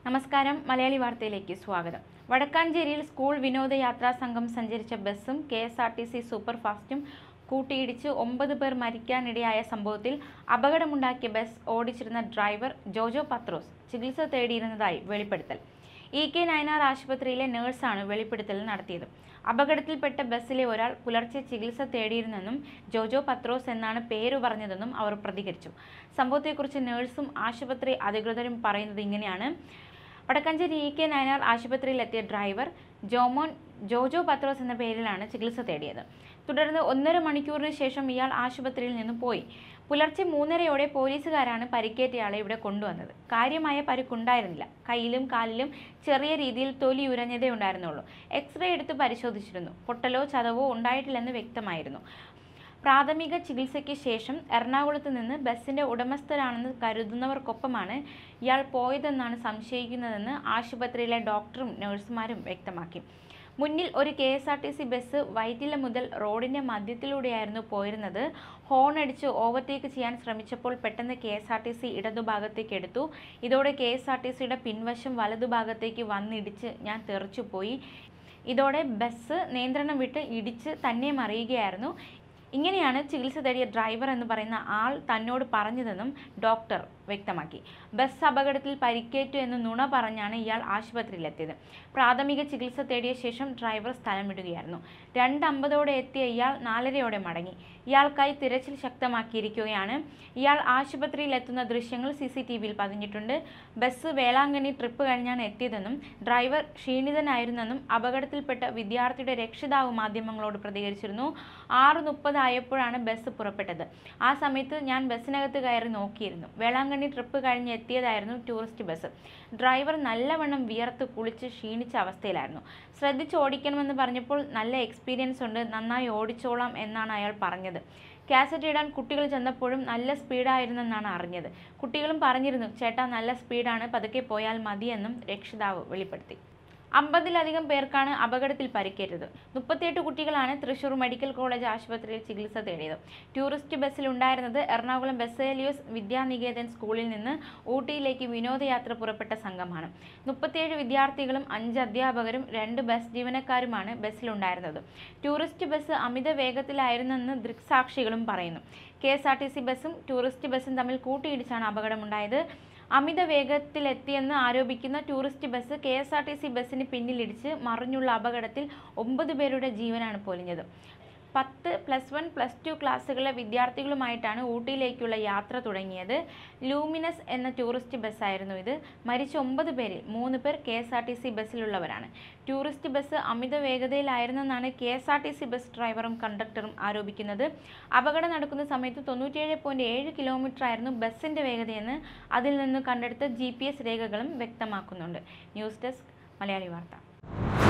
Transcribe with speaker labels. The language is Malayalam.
Speaker 1: നമസ്കാരം മലയാളി വാർത്തയിലേക്ക് സ്വാഗതം വടക്കാഞ്ചേരിയിൽ സ്കൂൾ വിനോദയാത്രാ സംഘം സഞ്ചരിച്ച ബസ്സും K S R T C super ഫാസ്റ്റും കൂട്ടിയിടിച്ച് ഒമ്പത് പേർ മരിക്കാനിടയായ സംഭവത്തിൽ അപകടമുണ്ടാക്കിയ ബസ് ഓടിച്ചിരുന്ന ഡ്രൈവർ ജോജോ പത്രോസ് ചികിത്സ തേടിയിരുന്നതായി വെളിപ്പെടുത്തൽ ഇ കെ നയനാർ ആശുപത്രിയിലെ നഴ്സാണ് വെളിപ്പെടുത്തൽ നടത്തിയത് അപകടത്തിൽപ്പെട്ട ബസ്സിലെ ഒരാൾ പുലർച്ചെ ചികിത്സ തേടിയിരുന്നെന്നും ജോജോ പത്രോസ് എന്നാണ് പേരു പറഞ്ഞതെന്നും അവർ പ്രതികരിച്ചു സംഭവത്തെക്കുറിച്ച് നഴ്സും ആശുപത്രി അധികൃതരും പറയുന്നത് ഇങ്ങനെയാണ് വടക്കഞ്ചേരി ഇ കെ നയനാർ ആശുപത്രിയിലെത്തിയ ഡ്രൈവർ ജോമോൻ ജോജോ പത്രോസ് എന്ന പേരിലാണ് ചികിത്സ തേടിയത് തുടർന്ന് ഒന്നര മണിക്കൂറിന് ശേഷം ഇയാൾ ആശുപത്രിയിൽ നിന്ന് പോയി പുലർച്ചെ മൂന്നരയോടെ പോലീസുകാരാണ് പരിക്കേറ്റയാളെ ഇവിടെ കൊണ്ടുവന്നത് കാര്യമായ പരുക്കുണ്ടായിരുന്നില്ല കയ്യിലും കാലിലും ചെറിയ രീതിയിൽ തൊലി ഉരഞ്ഞതേ ഉണ്ടായിരുന്നുള്ളൂ എക്സ്റേ എടുത്ത് പരിശോധിച്ചിരുന്നു പൊട്ടലോ ചതവോ ഉണ്ടായിട്ടില്ലെന്ന് വ്യക്തമായിരുന്നു പ്രാഥമിക ചികിത്സയ്ക്ക് ശേഷം എറണാകുളത്ത് നിന്ന് ബസ്സിന്റെ ഉടമസ്ഥരാണെന്ന് കരുതുന്നവർക്കൊപ്പമാണ് ഇയാൾ പോയതെന്നാണ് സംശയിക്കുന്നതെന്ന് ആശുപത്രിയിലെ ഡോക്ടറും നഴ്സുമാരും വ്യക്തമാക്കി മുന്നിൽ ഒരു K S R T C bus Vyttila മുതൽ റോഡിന്റെ മധ്യത്തിലൂടെയായിരുന്നു പോയിരുന്നത് ഹോൺ അടിച്ച് ഓവർടേക്ക് ചെയ്യാൻ ശ്രമിച്ചപ്പോൾ പെട്ടെന്ന് K S R T C ഇടതുഭാഗത്തേക്ക് എടുത്തു ഇതോടെ കെ എസ് ആർ ടി സിയുടെ പിൻവശം വലതുഭാഗത്തേക്ക് വന്നിടിച്ച് ഞാൻ തെറിച്ചുപോയി ഇതോടെ ബസ് നിയന്ത്രണം വിട്ട് ഇടിച്ച് തന്നെ മറിയുകയായിരുന്നു ഇങ്ങനെയാണ് ചികിത്സ തേടിയ ഡ്രൈവർ എന്ന് പറയുന്ന ആൾ തന്നോട് പറഞ്ഞതെന്നും ഡോക്ടർ വ്യക്തമാക്കി ബസ് അപകടത്തിൽ പരിക്കേറ്റു എന്ന് നുണ പറഞ്ഞാണ് ഇയാൾ ആശുപത്രിയിലെത്തിയത് പ്രാഥമിക ചികിത്സ തേടിയ ശേഷം ഡ്രൈവർ സ്ഥലം വിടുകയായിരുന്നു രണ്ട് അമ്പതോടെ എത്തിയ ഇയാൾ നാലരയോടെ മടങ്ങി ഇയാൾക്കായി തിരച്ചിൽ ശക്തമാക്കിയിരിക്കുകയാണ് ഇയാൾ ആശുപത്രിയിൽ എത്തുന്ന ദൃശ്യങ്ങൾ സി സി ടി വിയിൽ പതിഞ്ഞിട്ടുണ്ട് ബസ് വേളാങ്കണ്ണി ട്രിപ്പ് കഴിഞ്ഞാണ് എത്തിയതെന്നും ഡ്രൈവർ ക്ഷീണിതനായിരുന്നെന്നും അപകടത്തിൽപ്പെട്ട വിദ്യാർത്ഥിയുടെ രക്ഷിതാവ് മാധ്യമങ്ങളോട് പ്രതികരിച്ചിരുന്നു ആറ് മുപ്പതായപ്പോഴാണ് ബസ് പുറപ്പെട്ടത് ആ സമയത്ത് ഞാൻ ബസ്സിനകത്ത് കയറി നോക്കിയിരുന്നു വേളാങ്കണ്ണി ട്രിപ്പ് കഴിഞ്ഞ് എത്തിയതായിരുന്നു ടൂറിസ്റ്റ് ബസ് ഡ്രൈവർ നല്ലവണ്ണം വിയർത്ത് കുളിച്ച് ക്ഷീണിച്ച അവസ്ഥയിലായിരുന്നു ശ്രദ്ധിച്ച് ഓടിക്കണമെന്ന് പറഞ്ഞപ്പോൾ നല്ല എക്സ്പീരിയൻസ് ഉണ്ട് നന്നായി ഓടിച്ചോളാം എന്നാണ് അയാൾ പറഞ്ഞത് കാസറ്റ് ഇടാൻ കുട്ടികൾ ചെന്നപ്പോഴും നല്ല സ്പീഡായിരുന്നെന്നാണ് അറിഞ്ഞത് കുട്ടികളും പറഞ്ഞിരുന്നു ചേട്ടാ നല്ല സ്പീഡാണ് പതുക്കെ പോയാൽ മതിയെന്നും രക്ഷിതാവ് വെളിപ്പെടുത്തി അമ്പതിലധികം പേർക്കാണ് അപകടത്തിൽ പരിക്കേറ്റത് മുപ്പത്തിയെട്ട് കുട്ടികളാണ് തൃശൂർ മെഡിക്കൽ കോളേജ് ആശുപത്രിയിൽ ചികിത്സ തേടിയത് ടൂറിസ്റ്റ് ബസ്സിൽ ഉണ്ടായിരുന്നത് എറണാകുളം ബെസേലിയോസ് വിദ്യാനികേതൻ സ്കൂളിൽ നിന്ന് ഊട്ടിയിലേക്ക് വിനോദയാത്ര പുറപ്പെട്ട സംഘമാണ് മുപ്പത്തിയേഴ് വിദ്യാർത്ഥികളും അഞ്ച് അധ്യാപകരും രണ്ട് ബസ് ജീവനക്കാരുമാണ് ബസ്സിലുണ്ടായിരുന്നത് ടൂറിസ്റ്റ് ബസ് അമിത വേഗത്തിലായിരുന്നെന്ന് ദൃക്സാക്ഷികളും പറയുന്നു K S R T C ബസ്സും ടൂറിസ്റ്റ് ബസ്സും തമ്മിൽ കൂട്ടിയിടിച്ചാണ് അപകടമുണ്ടായത് അമിത വേഗത്തിലെത്തിയെന്ന് ആരോപിക്കുന്ന tourist bus K S R T C ബസ്സിന് പിന്നിലിടിച്ച് മറിഞ്ഞുള്ള അപകടത്തിൽ ഒമ്പത് പേരുടെ ജീവനാണ് പൊലിഞ്ഞത് പത്ത് പ്ലസ് വൺ പ്ലസ് ടു ക്ലാസ്സുകളിലെ വിദ്യാർത്ഥികളുമായിട്ടാണ് ഊട്ടിയിലേക്കുള്ള യാത്ര തുടങ്ങിയത് ലൂമിനസ് എന്ന ടൂറിസ്റ്റ് ബസ്സായിരുന്നു ഇത് മരിച്ച ഒമ്പത് പേരിൽ മൂന്ന് പേർ K S R T C ബസ്സിലുള്ളവരാണ് ടൂറിസ്റ്റ് ബസ് അമിത വേഗതയിലായിരുന്നെന്നാണ് K S R T C bus ഡ്രൈവറും കണ്ടക്ടറും ആരോപിക്കുന്നത് അപകടം നടക്കുന്ന സമയത്ത് തൊണ്ണൂറ്റിയേഴ് പോയിൻറ്റ് ഏഴ് കിലോമീറ്റർ ആയിരുന്നു ബസ്സിൻ്റെ വേഗതയെന്ന് അതിൽ നിന്ന് കണ്ടെടുത്ത ജി പി എസ് രേഖകളും വ്യക്തമാക്കുന്നുണ്ട് ന്യൂസ് ഡെസ്ക് മലയാളി വാർത്ത